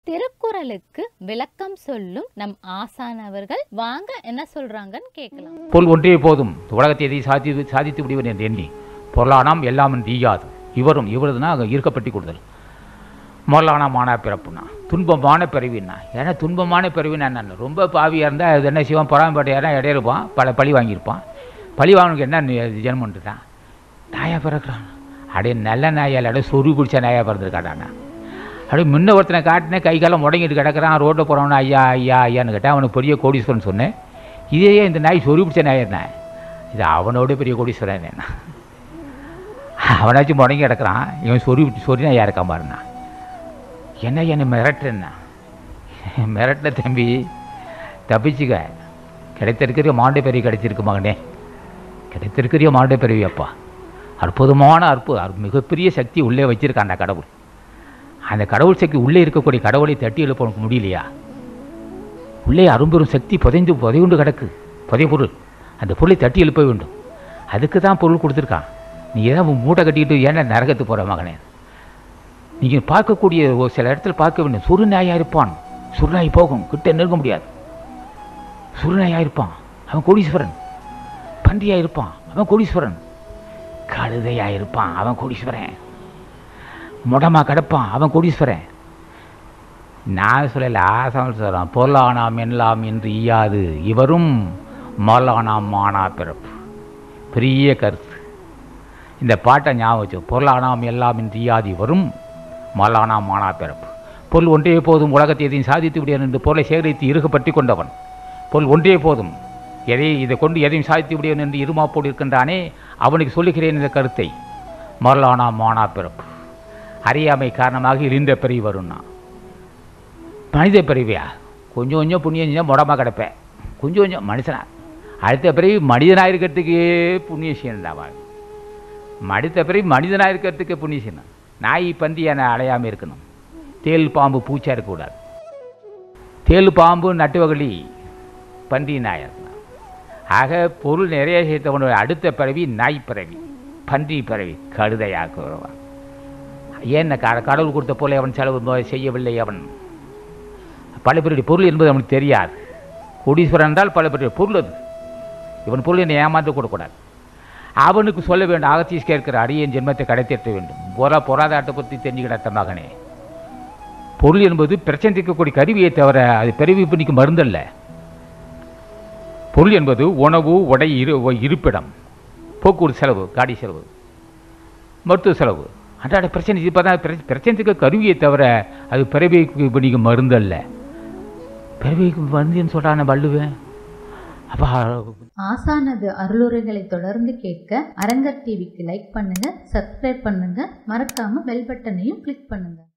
திருக்குறளுக்கு விளக்கம் சொல்லும் நம் ஆசான் அவர்கள் வாங்க என்ன சொல்றாங்கன்னு கேட்கலாம் பொருள் ஒன்றே போதும் உலகத்தை எதை சாதி சாதித்து விடுவேன் என்று எண்ணி பொருளானாம் எல்லாம் தீயாது இவரும் இவரதுனா அங்கே இருக்கப்பட்டி கொடுத்தல் முதலான மானா பிறப்புனா துன்பமான பிறவின்னா ஏன்னா துன்பமான பிறவினா என்ன ரொம்ப பாவியாக இருந்தால் அது என்ன செய்வான் பொறாமப்பட்டையாரா இடையிருப்பான் பல பழி வாங்கியிருப்பான் பழி வாங்கினுக்கு என்ன நி- ஜென்மன்ட்டுட்டான் நாயாக பிறக்கிறான் அப்படியே நல்ல நாயால் அப்படியே சொறி பிடிச்ச நாயாக பிறந்திருக்காடாண்ணா அப்படியே முன்ன ஒருத்தனை காட்டினேன் கை காலம் முடங்கிட்டு கிடக்கிறான் ரோட்டில் போகிறவன ஐயா ஐயா ஐயான்னு கேட்டேன் அவனுக்கு பெரிய கோடீஸ்வரன் சொன்னேன் இதே இந்த நாய் சொறி பிடிச்ச நாய் என்ன இது அவனோட பெரிய கோடீஸ்வரன் என்ன அவனாச்சும் முடங்கி கிடக்குறான் இவன் சொறி சொறி நாயா இருக்கான் பாருண்ணா என்ன என்னை மிரட்டுன்னா மிரட்டின தம்பி தப்பிச்சுக்க கிடைத்திருக்கிற மாண்டை பெரிய கிடைச்சிருக்கு மகனே கிடைத்திருக்கிற மாண்டை பெரிய அப்பா அற்புதமான அற்பு அற்பு- மிகப்பெரிய சக்தி உள்ளே வச்சிருக்கான் அந்த கடவுள் அந்த கடவுள் சக்தி உள்ளே இருக்கக்கூடிய கடவுளை தட்டி எழுப்ப உனக்கு முடியலையா உள்ளே அரும்பெரும் சக்தி புதைந்து புதையுண்டு கிடக்கு புதை பொருள் அந்த பொருளை தட்டி எழுப்ப வேண்டும் அதுக்கு தான் பொருள் கொடுத்துருக்கான் நீ ஏதாவது மூட்டை கட்டிக்கிட்டு ஏன்னா நரகத்துக்கு போகிற மகனே நீங்கள் பார்க்கக்கூடிய ஒரு சில இடத்துல பார்க்க வேண்டும் சுருநாயாக இருப்பான் சுருநாய் போகும் கிட்ட நெருங்க முடியாது சுருநாயாக இருப்பான் அவன் கோடீஸ்வரன் பன்றியாக இருப்பான் அவன் கோடீஸ்வரன் கழுதையாக இருப்பான் அவன் கோடீஸ்வரன் முடமா கிடப்பான் அவன் கோடீஸ்வரன் நான் சொல்லல ஆசாமல் சொல்கிறான் பொருளானாம் எல்லாம் என்று ஈயாது இவரும் மல்லானாம் மானா பிறப்பு பெரிய கருத்து இந்த பாட்டை ஞாபகம் வச்சு பொருளானாம் எல்லாம் என்று ஈயாது இவரும் மல்லானாம் மானா பிறப்பு பொருள் ஒன்றே போதும் உலகத்தை எதையும் சாதித்து விடுவேன் என்று பொருளை சேகரித்து இருகப்பற்றி கொண்டவன் பொருள் ஒன்றே போதும் எதை இதை கொண்டு எதையும் சாதித்து விடுவேன் என்று இருமாப்போடு இருக்கின்றானே அவனுக்கு சொல்லுகிறேன் இந்த கருத்தை மரலானா மானா பிறப்பு அறியாமை காரணமாக இழிந்த பிறவி வரும்னா மனித பிறவியா கொஞ்சம் கொஞ்சம் புண்ணியம் செஞ்சால் முடமாக கிடப்பேன் கொஞ்சம் கொஞ்சம் மனுஷனா அடுத்த பிறவி மனிதனாக இருக்கிறதுக்கே புண்ணியம் செய்யணுண்டாவா மனித பிறவி மனிதனாக இருக்கிறதுக்கு புண்ணியம் செய்யணும் நாய் பந்தி என்னை அடையாமல் இருக்கணும் தேல் பாம்பு பூச்சா இருக்கக்கூடாது தேல் பாம்பு நட்டுவகளி பன்றி நாயாக இருக்கணும் ஆக பொருள் நிறைய சேர்த்தவனோட அடுத்த பிறவி நாய் பிறவி பன்றி பிறவி கழுதையாக வருவான் ஏன் க- கடவுள் கொடுத்த போல அவன் செலவு ம- செய்யவில்லை அவன் பல பேருடைய பொருள் என்பது அவனுக்கு தெரியாது கோடீஸ்வரன் என்றால் பல பேருடைய பொருள் அது இவன் பொருள் என்னை ஏமாந்து கூடக்கூடாது அவனுக்கு சொல்ல வேண்டும் அகத்தீஸ் கேட்கிற அடியேன் ஜென்மத்தை கடைத்தேற்ற வேண்டும் பொறா பொறாதாட்டத்தை பற்றி தெரிஞ்சு கிடத்த மகனே பொருள் என்பது பிரச்சனை தீர்க்கக்கூடிய கருவியை தவிர அது பிறவி பண்ணிக்கு மருந்தல்ல பொருள் என்பது உணவு உடை இரு இருப்பிடம் போக்குவரத்து செலவு காடி செலவு மருத்துவ செலவு அன்றாட பிரச்சனை இப்போ தான் பிரச்சனைக்கு கருவியை தவிர அது பிறவிக்கு பண்ணிக்க மருந்தல்ல பிறவிக்கு மருந்துன்னு சொல்கிறான வள்ளுவேன் அப்போ ஆசானது அருளுரைகளை தொடர்ந்து கேட்க அரங்கர் டிவிக்கு லைக் பண்ணுங்க சப்ஸ்கிரைப் பண்ணுங்க மறக்காம பெல் பட்டனையும் கிளிக் பண்ணுங்க